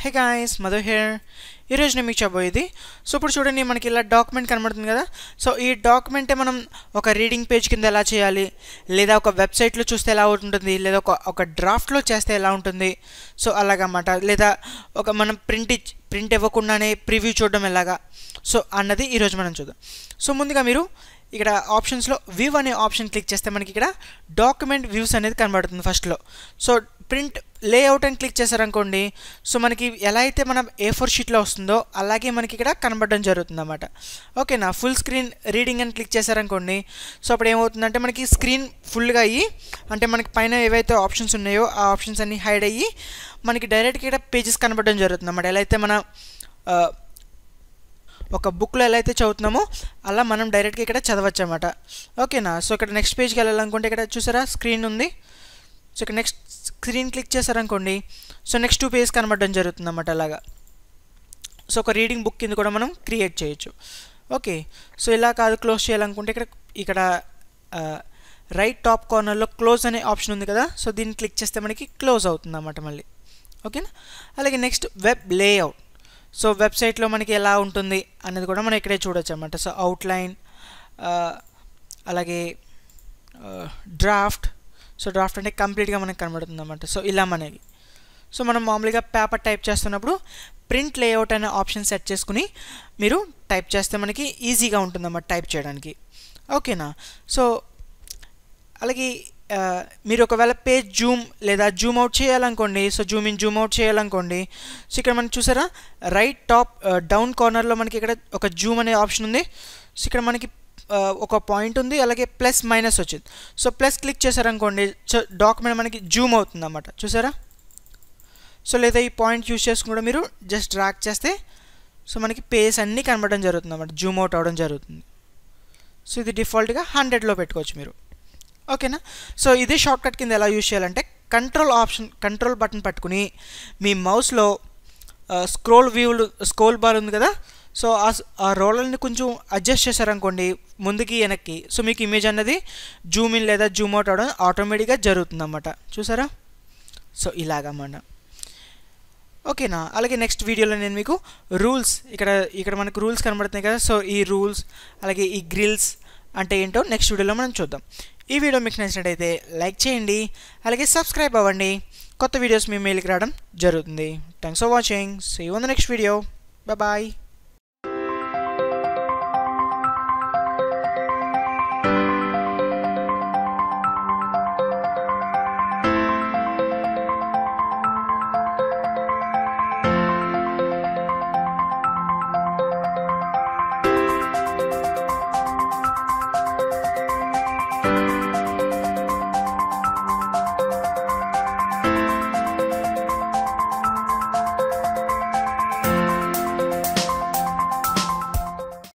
hey guys Madhu here ఈరోజు నేను మీకు చెప్పబోయేది సో ఇప్పుడు చూడండి మనకి ఇలా డాక్యుమెంట్ కనబడుతుంది కదా సో ఈ డాక్యుమెంటే మనం ఒక రీడింగ్ పేజ్ కింద ఎలా చేయాలి లేదా ఒక వెబ్సైట్లో చూస్తే ఎలా ఉంటుంది లేదా ఒక ఒక డ్రాఫ్ట్లో చేస్తే ఎలా ఉంటుంది సో అలాగన్నమాట లేదా ఒక మనం ప్రింట్ ఇచ్ ప్రింట్ ఇవ్వకుండానే ప్రివ్యూ చూడడం ఎలాగా సో అన్నది ఈరోజు మనం చూద్దాం సో ముందుగా మీరు ఇక్కడ ఆప్షన్స్లో వ్యూ అనే ఆప్షన్ క్లిక్ చేస్తే మనకి ఇక్కడ డాక్యుమెంట్ వ్యూస్ అనేది కనబడుతుంది ఫస్ట్లో సో ప్రింట్ లేఅవుట్ అని క్లిక్ చేశారనుకోండి సో మనకి ఎలా అయితే మన ఏ ఫోర్ షీట్లో వస్తుందో అలాగే మనకి ఇక్కడ కనబడడం జరుగుతుంది అన్నమాట ఓకేనా ఫుల్ స్క్రీన్ రీడింగ్ అని క్లిక్ చేశారనుకోండి సో అప్పుడు ఏమవుతుందంటే మనకి స్క్రీన్ ఫుల్గా అయ్యి అంటే మనకి పైన ఏవైతే ఆప్షన్స్ ఉన్నాయో ఆ ఆప్షన్స్ అన్నీ హైడ్ అయ్యి మనకి డైరెక్ట్గా ఇక్కడ పేజెస్ కనబడడం జరుగుతుంది అన్నమాట ఎలా అయితే మన ఆ, ఒక బుక్లో ఎలా అయితే చదువుతున్నామో అలా మనం డైరెక్ట్గా ఇక్కడ చదవచ్చు అనమాట ఓకేనా సో ఇక్కడ నెక్స్ట్ పేజ్కి వెళ్ళాలనుకుంటే ఇక్కడ చూసారా స్క్రీన్ ఉంది సో ఇక్కడ నెక్స్ట్ స్క్రీన్ క్లిక్ చేశారనుకోండి సో నెక్స్ట్ టూ పేజ్ కనబడడం జరుగుతుంది అన్నమాట అలాగా సో ఒక రీడింగ్ బుక్ కింద కూడా మనం క్రియేట్ చేయొచ్చు ఓకే సో ఇలా కాదు క్లోజ్ చేయాలనుకుంటే ఇక్కడ ఇక్కడ రైట్ టాప్ కార్నర్లో క్లోజ్ అనే ఆప్షన్ ఉంది కదా సో దీన్ని క్లిక్ చేస్తే మనకి క్లోజ్ అవుతుంది అన్నమాట మళ్ళీ ఓకేనా అలాగే నెక్స్ట్ వెబ్ లేఅవుట్ సో వెబ్సైట్లో మనకి ఎలా ఉంటుంది అనేది కూడా మనం ఇక్కడే చూడొచ్చు అన్నమాట సో అవుట్లైన్ అలాగే డ్రాఫ్ట్ సో డ్రాఫ్ట్ అంటే కంప్లీట్గా మనకి కనబడుతుంది అన్నమాట సో ఇలా మనకి సో మనం మామూలుగా పేపర్ టైప్ చేస్తున్నప్పుడు ప్రింట్ లేఅవుట్ అనే ఆప్షన్ సెట్ చేసుకుని మీరు టైప్ చేస్తే మనకి ఈజీగా ఉంటుందన్నమాట టైప్ చేయడానికి ఓకేనా సో అలాగే ఆ, మీరు ఒకవేళ పేజ్ జూమ్ లేదా జూమ్ అవుట్ చేయాలనుకోండి so zoom in zoom out చేయాలనుకోండి సో ఇక్కడ మనం చూసారా రైట్ టాప్ డౌన్ కార్నర్లో మనకి ఇక్కడ ఒక జూమ్ అనే ఆప్షన్ ఉంది సో ఇక్కడ మనకి ఆ, ఒక పాయింట్ ఉంది అలాగే ప్లస్ మైనస్ వచ్చింది సో ప్లస్ క్లిక్ చేశారనుకోండి సో డాక్యుమెంట్ మనకి జూమ్ అవుతుంది అన్నమాట చూసారా సో లేదా ఈ పాయింట్ యూస్ చేసుకుని కూడా మీరు జస్ట్ డ్రాక్ చేస్తే సో మనకి పేస్ అన్నీ కనబడడం జరుగుతుంది అన్నమాట జూమ్ అవుట్ అవ్వడం జరుగుతుంది సో ఇది డిఫాల్ట్గా హండ్రెడ్లో పెట్టుకోవచ్చు మీరు ఓకేనా సో ఇదే షార్ట్ కట్ కింద ఎలా యూజ్ చేయాలంటే కంట్రోల్ ఆప్షన్ కంట్రోల్ బటన్ పట్టుకుని మీ మౌస్లో స్క్రోల్ వ్యూలు స్క్రోల్ బార్ ఉంది కదా సో ఆ స్- ఆ రోలర్ని కొంచెం అడ్జస్ట్ చేశారనుకోండి ముందుకి వెనక్కి సో మీకు ఇమేజ్ అన్నది జూమ్ ఇన్ లేదా జూమ్ అవుట్ అవడం ఆటోమేటిక్గా జరుగుతుంది అన్నమాట చూసారా సో ఇలాగన్నమాట ఓకేనా అలాగే నెక్స్ట్ వీడియోలో నేను మీకు రూల్స్ ఇక్కడ ఇక్కడ మనకు రూల్స్ కనబడుతున్నాయి కదా సో ఈ రూల్స్ అలాగే ఈ గ్రిల్స్ అంటే ఏంటో నెక్స్ట్ వీడియోలో మనం చూద్దాం ఈ వీడియో మీకు నచ్చినట్టయితే లైక్ చేయండి అలాగే సబ్స్క్రైబ్ అవ్వండి కొత్త వీడియోస్ మీ మెయిల్కి రావడం జరుగుతుంది thanks for watching see one the next video bye